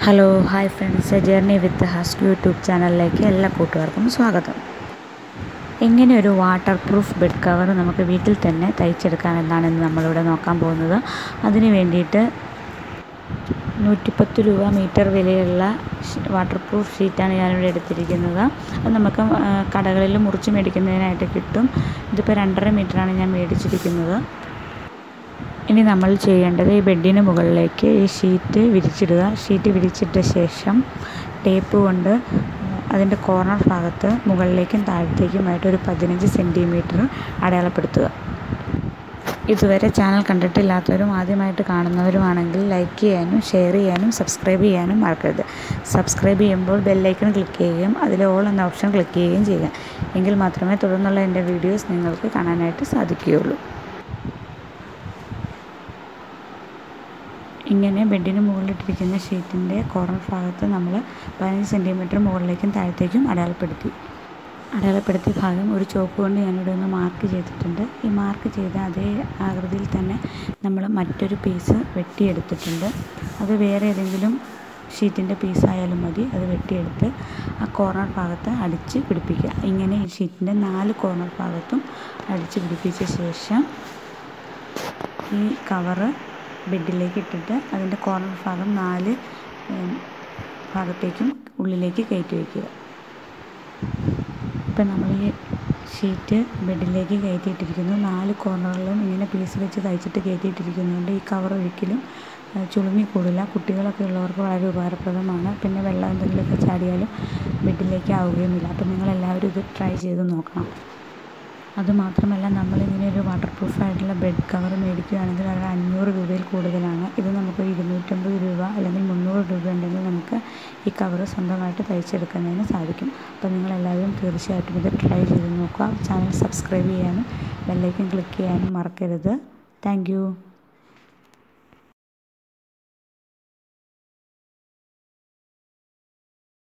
hello hi friends journey with Husk YouTube ചാനലിലേക്ക് എല്ലാ കൂട്ടുകാർക്കും സ്വാഗതം എങ്ങനെ ഒരു വാട്ടർ പ്രൂഫ് ബെഡ് കവർ നമുക്ക് വീട്ടിൽ തന്നെ തയ്ച്ചെടുക്കാം എന്നാണ് ഇന്ന് നമ്മളിവിടെ നോക്കാൻ പോകുന്നത് അതിന് വേണ്ടിയിട്ട് നൂറ്റിപ്പത്ത് രൂപ മീറ്റർ വിലയുള്ള വാട്ടർ പ്രൂഫ് ഷീറ്റാണ് ഞാനിവിടെ എടുത്തിരിക്കുന്നത് അത് നമുക്ക് കടകളിൽ മുറിച്ച് മേടിക്കുന്നതിനായിട്ട് കിട്ടും ഇതിപ്പോൾ രണ്ടര മീറ്ററാണ് ഞാൻ മേടിച്ചിരിക്കുന്നത് ഇനി നമ്മൾ ചെയ്യേണ്ടത് ഈ ബെഡിന് മുകളിലേക്ക് ഈ ഷീറ്റ് വിരിച്ചിടുക ഷീറ്റ് വിരിച്ചിട്ട ശേഷം ടേപ്പ് കൊണ്ട് അതിൻ്റെ കോർണർ ഭാഗത്ത് മുകളിലേക്കും താഴത്തേക്കുമായിട്ട് ഒരു പതിനഞ്ച് സെൻറ്റിമീറ്റർ അടയാളപ്പെടുത്തുക ഇതുവരെ ചാനൽ കണ്ടിട്ടില്ലാത്തവരും ആദ്യമായിട്ട് കാണുന്നവരുമാണെങ്കിൽ ലൈക്ക് ചെയ്യാനും ഷെയർ ചെയ്യാനും സബ്സ്ക്രൈബ് ചെയ്യാനും മറക്കരുത് സബ്സ്ക്രൈബ് ചെയ്യുമ്പോൾ ബെല്ലൈക്കൺ ക്ലിക്ക് ചെയ്യുകയും അതിൽ ഓൾ എന്ന ഓപ്ഷൻ ക്ലിക്ക് ചെയ്യുകയും ചെയ്യുക എങ്കിൽ മാത്രമേ തുടർന്നുള്ള എൻ്റെ വീഡിയോസ് നിങ്ങൾക്ക് കാണാനായിട്ട് സാധിക്കുകയുള്ളൂ ഇങ്ങനെ ബെഡിന് മുകളിലിട്ടിരിക്കുന്ന ഷീറ്റിൻ്റെ കോർണർ ഭാഗത്ത് നമ്മൾ പതിനഞ്ച് സെൻറ്റിമീറ്റർ മുകളിലേക്കും താഴത്തേക്കും അടയാളപ്പെടുത്തി അടയാളപ്പെടുത്തിയ ഭാഗം ഒരു ചോക്ക് കൊണ്ട് ഞാനിവിടെ ഒന്ന് മാർക്ക് ചെയ്തിട്ടുണ്ട് ഈ മാർക്ക് ചെയ്ത അതേ ആകൃതിയിൽ തന്നെ നമ്മൾ മറ്റൊരു പീസ് വെട്ടിയെടുത്തിട്ടുണ്ട് അത് വേറെ ഏതെങ്കിലും ഷീറ്റിൻ്റെ പീസായാലും മതി അത് വെട്ടിയെടുത്ത് ആ കോർണർ ഭാഗത്ത് അടിച്ച് പിടിപ്പിക്കുക ഇങ്ങനെ ഈ ഷീറ്റിൻ്റെ നാല് കോർണർ ഭാഗത്തും അടിച്ച് പിടിപ്പിച്ച ശേഷം ഈ കവറ് ബെഡിലേക്ക് ഇട്ടിട്ട് അതിൻ്റെ കോർണർ ഭാഗം നാല് ഭാഗത്തേക്കും ഉള്ളിലേക്ക് കയറ്റി വയ്ക്കുക ഇപ്പം നമ്മൾ ഈ ഷീറ്റ് ബെഡിലേക്ക് കയറ്റിയിട്ടിരിക്കുന്നു നാല് കോർണറിലും ഇങ്ങനെ പീസ് വെച്ച് തയ്ച്ചിട്ട് കയറ്റിയിട്ടിരിക്കുന്നതുകൊണ്ട് ഈ കവർ ഒരിക്കലും ചുളുങ്ങി കൂടില്ല കുട്ടികളൊക്കെ ഉള്ളവർക്ക് വളരെ ഉപകാരപ്രദമാണ് പിന്നെ വെള്ളം എന്തെങ്കിലുമൊക്കെ ചാടിയാലും ബെഡിലേക്ക് ആവുകയുമില്ല അപ്പം നിങ്ങളെല്ലാവരും ഇത് ട്രൈ ചെയ്ത് നോക്കണം അതുമാത്രമല്ല നമ്മളിങ്ങനെ ഒരു വാട്ടർ പ്രൂഫായിട്ടുള്ള ബെഡ് കവർ മേടിക്കുകയാണെങ്കിൽ അത് അഞ്ഞൂറ് രൂപയിൽ കൂടുതലാണ് ഇത് നമുക്ക് ഇരുന്നൂറ്റമ്പത് രൂപ അല്ലെങ്കിൽ മുന്നൂറ് രൂപ ഉണ്ടെങ്കിൽ നമുക്ക് ഈ കവർ സ്വന്തമായിട്ട് തയ്ച്ചെടുക്കുന്നതിന് സാധിക്കും അപ്പോൾ നിങ്ങളെല്ലാവരും തീർച്ചയായിട്ടും ഇത് ട്രൈ ചെയ്ത് നോക്കുക ചാനൽ സബ്സ്ക്രൈബ് ചെയ്യാനും ബെല്ലൈക്കൻ ക്ലിക്ക് ചെയ്യാനും മറക്കരുത് താങ്ക്